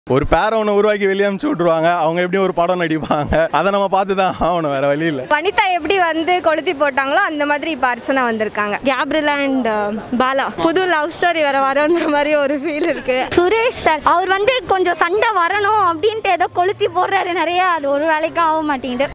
ஒரு பேரை ஒன்று உருவாக்கி வெளியே அனுப்பிச்சு விட்ருவாங்க அவங்க எப்படி ஒரு படம் நடிப்பாங்க அதை நம்ம பார்த்து தான் ஆகணும் வேற வழி இல்லை வனிதா எப்படி வந்து கொளுத்தி போட்டாங்களோ அந்த மாதிரி இப்போ அர்ச்சனா வந்திருக்காங்க கேப்ரிலா அண்ட் பாலா புது லவ் ஸ்டோரி வேற வரோன்ற மாதிரி ஒரு ஃபீல் இருக்கு சுரேஷ் சார் அவர் வந்து கொஞ்சம் சண்டை வரணும் அப்படின்ட்டு ஏதோ கொளுத்தி போடுறாரு நிறைய அது ஒரு வேலைக்கும் ஆக மாட்டேங்குது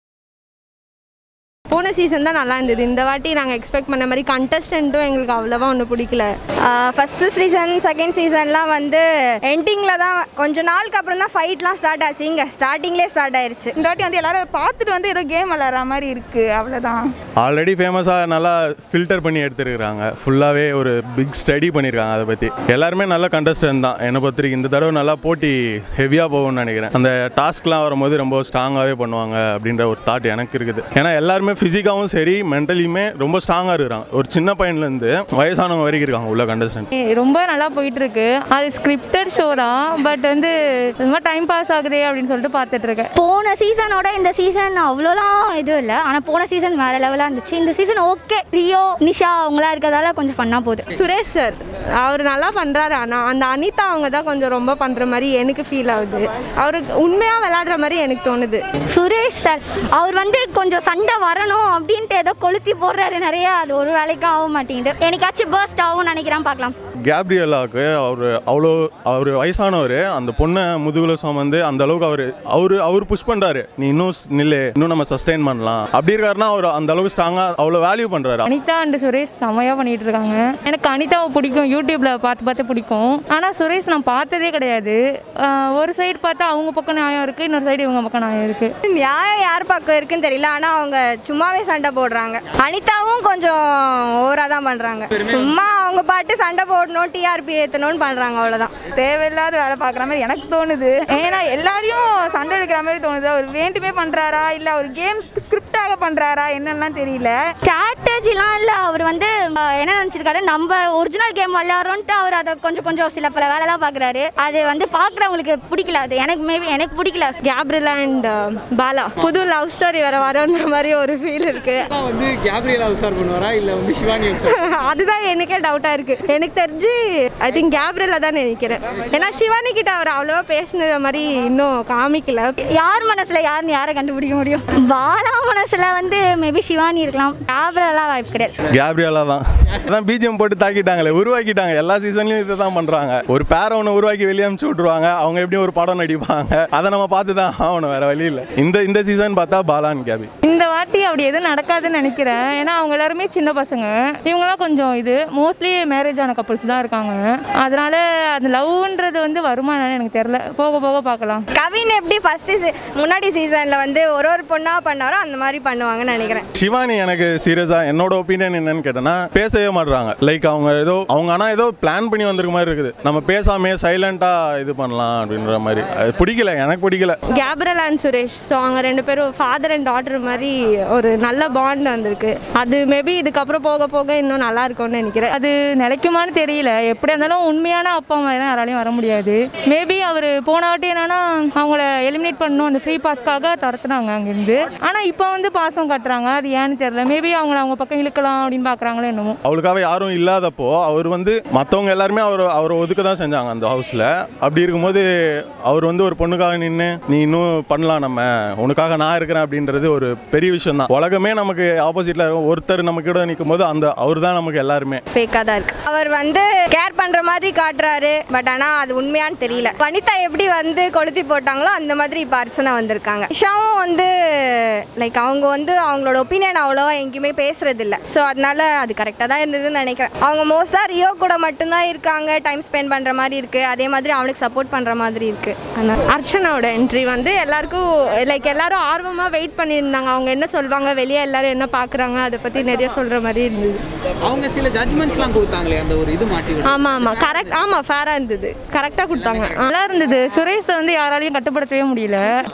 போன சீசன் தான் நல்லா இருந்தது இந்த வாட்டி நாங்கள் எக்ஸ்பெக்ட் பண்ண மாதிரி கண்டஸ்டன்ட்டும் எங்களுக்கு அவ்வளோவா ஒன்றும் பிடிக்கல ஃபஸ்ட்டு சீசன் செகண்ட் சீசன்லாம் வந்து எண்டிங்கில் தான் கொஞ்ச நாளுக்கு அப்புறம் தான் ஃபைட்லாம் ஸ்டார்ட் ஆச்சு இங்கே ஸ்டார்டிங்லேயே ஸ்டார்ட் ஆயிருச்சு இந்த வாட்டி வந்து எல்லாரும் பார்த்துட்டு வந்து ஏதோ கேம் விளையாடுற மாதிரி இருக்கு அவ்வளோதான் ஆல்ரெடி ஃபேமஸாக நல்லா ஃபில்டர் பண்ணி எடுத்துருக்காங்க ஃபுல்லாகவே ஒரு பிக் ஸ்டடி பண்ணியிருக்காங்க அதை பற்றி எல்லாருமே நல்ல கண்டஸ்டன்ட் தான் என்னை பொறுத்த வரைக்கும் இந்த தடவை நல்லா போட்டி ஹெவியாக போகும்னு நினைக்கிறேன் அந்த டாஸ்க்லாம் வரும்போது ரொம்ப ஸ்ட்ராங்காகவே பண்ணுவாங்க அப்படின்ற ஒரு தாட் எனக்கு இருக்குது ஏன்னா எல்லாருமே ஃபிசிக்காகவும் சரி மென்டலியுமே ரொம்ப ஸ்ட்ராங்காக இருக்கிறாங்க ஒரு சின்ன பையன்லேருந்து வயசானவங்க வரைக்கும் இருக்காங்க உள்ள கண்டஸ்டன்ட் ரொம்ப நல்லா போயிட்டு இருக்கு அது ஸ்கிரிப்டட் ஷோ தான் பட் வந்து ரொம்ப டைம் பாஸ் ஆகுதே அப்படின்னு சொல்லிட்டு பார்த்துட்டு இருக்கேன் போன சீசனோட இந்த சீசன் அவ்வளோலாம் இது இல்லை ஆனால் போன சீசன் வேற லெவலாக இருந்துச்சு இந்த சீசன் ஓகே ரியோ நிஷா அவங்களாம் இருக்கிறதால கொஞ்சம் பண்ணா போகுது சுரேஷ் சார் அவர் நல்லா பண்ணுறாரு ஆனால் அந்த அனிதா அவங்க தான் கொஞ்சம் ரொம்ப பண்ணுற மாதிரி எனக்கு ஃபீல் ஆகுது அவருக்கு உண்மையாக விளையாடுற மாதிரி எனக்கு தோணுது சுரேஷ் சார் அவர் வந்து கொஞ்சம் சண்டை வரணும் அப்படின்ட்டு ஏதோ கொளுத்தி போடுறாரு நிறைய அது ஒரு வேலைக்கும் ஆக மாட்டேங்குது எனக்காச்சும் பர்ஸ்ட் ஆகும் நினைக்கிறேன் பார்க்கலாம் கேப்ரியலாவுக்கு அவர் அவ்வளோ அவர் வயசானவர் அந்த பொண்ணை முதுகுல சுமந்து அந்த அளவுக்கு அவர் அவர் அவர் புஷ் பண்ணுறாரு நீ இன்னும் ஸ் நில்லு இன்னும் நம்ம சஸ்டெயின் பண்ணலாம் அப்படி இருக்காருன்னா அவர் அந்த அளவுக்கு ஸ்ட்ராங்காக அவ்வளோ வேல்யூ பண்ணுறாரு அனிதா அண்ட் சுரேஷ் செமையாக பண்ணிட்டு இருக்காங்க எனக்கு அனிதாவை பிடிக்கும் யூடியூப்ல பார்த்து பார்த்து பிடிக்கும் ஆனால் சுரேஷ் நான் பார்த்ததே கிடையாது ஆஹ் ஒரு சைடு பார்த்தா அவங்க பக்கம் நியாயம் இருக்கு இன்னொரு சைடு இவங்க பக்கம் நியாயம் இருக்கு நியாயம் யார் பக்கம் இருக்குன்னு தெரியல ஆனால் அவங்க சும்மாவே சண்டை போடுறாங்க அனிதாவும் கொஞ்சம் ஓவராக தான் பண்ணுறாங்க சும்மா அவங்க பாட்டு சண்டை போடணும் டிஆர்பி ஏற்றணும்னு பண்ணுறாங்க அவ்வளோதான் தேவையில்லாத வேலை பார்க்குற மாதிரி எனக்கு தோணுது ஏன்னா எல்லாரையும் சண்டை எடுக்கிற மாதிரி தோணுது அவர் வேண்டுமே பண்ணுறாரா இல்லை அவர் கேம் ஸ்கிரிப்டாக பண்ணுறாரா என்னெல்லாம் தெரியல ஸ்ட்ராட்டஜிலாம் இல்லை அவர் வந்து அஹ், என்ன நினச்சிருக்காரு நம்ம ஒரிஜினல் கேம் விளையாடுறோன்ட்டு அவர் அதை கொஞ்சம் கொஞ்சம் சில பல வேலைலாம் பார்க்குறாரு அது வந்து பார்க்குறவங்களுக்கு பிடிக்கல அது எனக்கு மேபி எனக்கு பிடிக்கல கேப்ரிலா அண்ட் பாலா புது லவ் ஸ்டோரி வேற வரோன்ற மாதிரி ஒரு ஃபீல் இருக்கு தான் வந்து கேப்ரியலா உஷார் பண்ணுவாரா இல்லை வந்து சிவானி உஷார் அதுதான் எனக்கே டவுட்டா இருக்கு எனக்கு தெரிஞ்சு ஐ திங்க் கேப்ரிலா தான் நினைக்கிறேன் ஏன்னா சிவானி கிட்ட அவர் அவ்வளோவா பேசினது மாதிரி இன்னும் காமிக்கல யார் மனசில் யாருன்னு யாரை கண்டுபிடிக்க முடியும் பாலா மனசில் வந்து மேபி சிவானி இருக்கலாம் கேப்ரலாம் வாய்ப்பு கிடையாது கேப்ரியலா தான் அதான் பிஜிஎம் போட்டு தாக்கிட்டாங்களே உருவாக்கிட்டாங்க எல்லா சீசன்லையும் இதை தான் பண்ணுறாங்க ஒரு பேரை ஒன்று உருவாக்கி வெளியே அனுப்பிச்சு விட்ருவாங்க அவங்க எப்படியும் ஒரு படம் நடிப்பாங்க அதை நம்ம பார்த்து தான் ஆகணும் வேற வழி இல்லை இந்த இந்த சீசன் பார்த்தா பாலான் கேபி இந்த வாட்டி அப்படி எதுவும் நடக்காதுன்னு நினைக்கிறேன் ஏன்னா அவங்க எல்லாருமே சின்ன பசங்க இவங்கெல்லாம் கொஞ்சம் இது மோஸ்ட்லி மேரேஜ் ஆன கப்புள்ஸ் தான் இருக்காங்க அதனால அந்த லவ்ன்றது வந்து வருமா என்னன்னு எனக்கு தெரியல போக போக பார்க்கலாம் கவின் எப்படி ஃபர்ஸ்ட் முன்னாடி சீசன்ல வந்து ஒரு ஒரு பொண்ணா பண்ணாரோ அந்த மாதிரி பண்ணுவாங்கன்னு நினைக்கிறேன் சிவானி எனக்கு சீரியஸாக என்னோட ஒப்பீனியன் என்னன்னு கேட்டேன்னா பேசவே மாட்றாங்க லைக் அவங்க ஏதோ அவங்க ஆனால் ஏதோ பிளான் பண்ணி வந்திருக்க மாதிரி இருக்குது நம்ம பேசாமே சைலண்ட்டாக இது பண்ணலாம் அப்படின்ற மாதிரி அது பிடிக்கல எனக்கு பிடிக்கல கேப்ரல் அண்ட் சுரேஷ் ஸோ அவங்க ரெண்டு பேரும் ஃபாதர் அண்ட் டாட்டர் மாதிரி ஒரு நல்ல பாண்ட் வந்திருக்கு அது மேபி இதுக்கப்புறம் போக போக இன்னும் நல்லா இருக்கும்னு நினைக்கிறேன் அது நிலைக்குமான்னு தெரியல எப்படியா இருந்தாலும் உண்மையான அப்பா அம்மா தான் யாராலையும் வர முடியாது மேபி அவர் போன வாட்டி என்னன்னா அவங்கள எலிமினேட் பண்ணணும் அந்த ஃப்ரீ பாஸ்க்காக துரத்துனாங்க அங்கேருந்து ஆனால் இப்போ வந்து பாசம் காட்டுறாங்க அது ஏன்னு தெரியல மேபி அவங்கள அவங்க பக்கம் இழுக்கலாம் அப்படின்னு பார்க்குறாங்களோ என்னமோ அவளுக்காக யாரும் இல்லாதப்போ அவர் வந்து மற்றவங்க எல்லாருமே அவர் அவரை ஒதுக்க தான் செஞ்சாங்க அந்த ஹவுஸில் அப்படி இருக்கும்போது அவர் வந்து ஒரு பொண்ணுக்காக நின்று நீ இன்னும் பண்ணலாம் நம்ம உனக்காக நான் இருக்கிறேன் அப்படின்றது ஒரு பெரிய விஷயம் தான் உலகமே நமக்கு ஆப்போசிட்டில் ஒருத்தர் நம்ம கூட நிற்கும் போது அந்த அவர் தான் நமக்கு எல்லாருமே ஃபேக்காக தான் இருக்கு அவர் வந்து கேர் பண்ணுற மாதிரி காட்டுறாரு பட் ஆனால் அது உண்மையான்னு தெரியல வனிதா எப்படி வந்து கொளுத்தி போட்டாங்களோ அந்த மாதிரி இப்போ அர்ச்சனா வந்திருக்காங்க இஷாவும் வந்து லைக் அவங்க வந்து அவங்களோட ஒப்பீனியன் அவ்வளோவா எங்கேயுமே பேசுறது இல்லை ஸோ அதனால அது கரெக்டாக தான் இருந்ததுன்னு நினைக்கிறேன் அவங்க மோஸ்ட்டாக ரியோ கூட மட்டும்தான் இருக்காங்க டைம் ஸ்பெண்ட் பண்ணுற மாதிரி இருக்கு அதே மாதிரி அவனுக்கு சப்போர்ட் பண்ணுற மாதிரி இருக்கு அதனால அர்ச்சனாவோட என்ட்ரி வந்து எல்லாருக்கும் லைக் எல்லாரும் ஆர்வமாக வெயிட் பண்ணியிருந்தாங்க அவங்க என்ன சொல்லுவாங்க வெளியே எல்லாரும் என்ன பார்க்குறாங்க அதை பற்றி நிறைய சொல்கிற மாதிரி இருந்தது அவங்க சில ஜட்ஜ்மெண்ட்ஸ்லாம் கொடுத்தாங்களே அந்த ஒரு இது மாட்டி விட்டு. ஆமாம் ஆமாம் கரெக்ட் ஆமாம் ஃபேராக இருந்தது கரெக்டாக கொடுத்தாங்க ஆ. நல்லா இருந்தது சுரேஷை வந்து யாராலையும் கட்டுப்படுத்தவே முடியல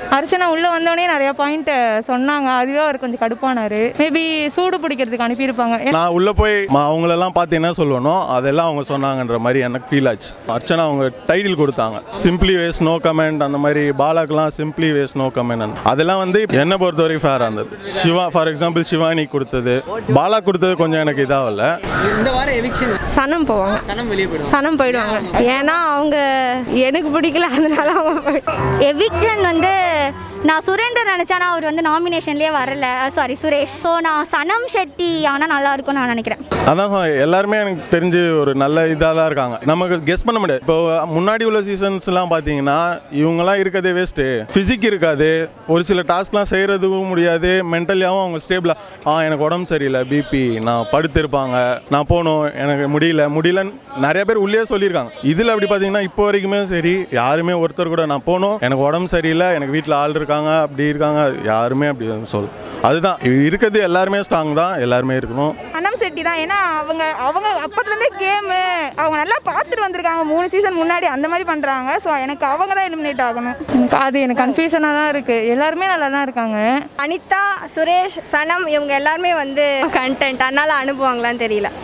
அர்ச்சனா உள்ளே வந்தோடனே நிறைய பாயிண்ட் சொன்னாங்க அதுவே அவர் கொஞ்சம் கடுப்பானார் மேபி சூடு பிடிக்கிறதுக்கு அனுப்பியிருப்பாங்க நான் உள்ளே போய் ம- அவங்களெல்லாம் பார்த்து என்ன சொல்லணும் அதெல்லாம் அவங்க சொன்னாங்கன்ற மாதிரி எனக்கு ஃபீல் ஆச்சு அர்ச்சனா அவங்க டைட்டில் கொடுத்தாங்க சிம்பிளி வேஸ் நோ கமெண்ட் அந்த மாதிரி பாலாக்கெல்லாம் சிம்பிளி வேஸ் நோ கமெண்ட் அதெல்லாம் வந்து என்னை பொறுத்த வரைக்கும் ஃபேராக இருந்தது சிவா ஃபார் எக்ஸாம்பிள் சிவானி கொடுத்தது பாலா கொடுத்தது கொஞ்சம் எனக்கு இதாகல இந்த வாரம் எவிக்ஷன் சனம் போவாங்க சனம் வெளியே போயிடும் சனம் போயிடுவாங்க ஏன்னா அவங்க எனக்கு பிடிக்கல அதனால அவங்க போயிடுவாங்க எவிக்ஷன் வந்து நான் சுரேந்தர் நினச்சேன் ஆனால் அவர் வந்து நாமினேஷன்லேயே வரல சாரி சுரேஷ் ஸோ நான் சனம் ஷெட்டி ஆனால் நல்லா இருக்கும்னு நான் நினைக்கிறேன் அதான் எல்லாருமே எனக்கு தெரிஞ்சு ஒரு நல்ல இதாக தான் இருக்காங்க நமக்கு கெஸ் பண்ண முடியாது இப்போ முன்னாடி உள்ள சீசன்ஸ்லாம் பார்த்தீங்கன்னா இவங்கெல்லாம் இருக்கிறதே வேஸ்ட்டு ஃபிசிக் இருக்காது ஒரு சில டாஸ்க்லாம் செய்கிறதுக்கும் முடியாது மென்டலியாகவும் அவங்க ஸ்டேபிளாக ஆ எனக்கு உடம்பு சரியில்லை பிபி நான் படுத்திருப்பாங்க நான் போகணும் எனக்கு முடியல முடியலன்னு நிறைய பேர் உள்ளே சொல்லியிருக்காங்க இதில் அப்படி பார்த்தீங்கன்னா இப்போ வரைக்குமே சரி யாருமே ஒருத்தர் கூட நான் போகணும் எனக்கு உடம்பு சரியில்லை எனக்கு வீட்டில் ஆள் இருக்காங்க அப்படி இருக்காங்க யாருமே அப்படி சொல் அதுதான் இருக்கிறது எல்லாருமே ஸ்ட்ராங் தான் எல்லாருமே இருக்கணும் அனம் செட்டி தான் ஏன்னா அவங்க அவங்க அப்பத்துலேருந்தே கேமு அவங்க நல்லா பார்த்துட்டு வந்திருக்காங்க மூணு சீசன் முன்னாடி அந்த மாதிரி பண்ணுறாங்க ஸோ எனக்கு அவங்க தான் எலிமினேட் ஆகணும் எனக்கு அது எனக்கு கன்ஃபியூஷனாக தான் இருக்குது எல்லாருமே நல்லா தான் இருக்காங்க அனிதா சுரேஷ் சனம் இவங்க எல்லாருமே வந்து கண்டென்ட் அதனால அனுப்புவாங்களான்னு தெரியல